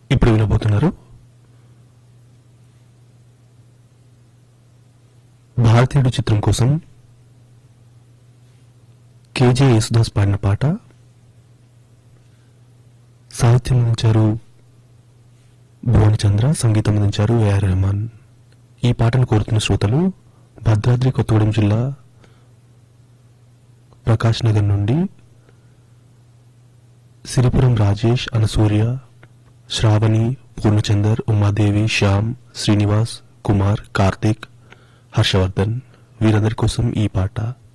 ఇప్పుడు వినబోతున్నారు భారతీయుడు చిత్రం కోసం కేజే యేసుదాస్ పాడిన పాట సాహిత్యం అందించారు భువనచంద్ర సంగీతం అందించారు ఏఆర్ రెహమాన్ ఈ పాటను కోరుతున్న శ్రోతలు భద్రాద్రి కొత్తగూడెం జిల్లా ప్రకాష్ నగర్ నుండి సిరిపురం రాజేష్ అనసూర్య శ్రావణి పూర్ణచందర్ ఉమాదేవి శ్యామ్ శ్రీనివాస్ కుమార్ కార్తీక్ హర్షవర్ధన్ వీరందరి కోసం ఈ పాట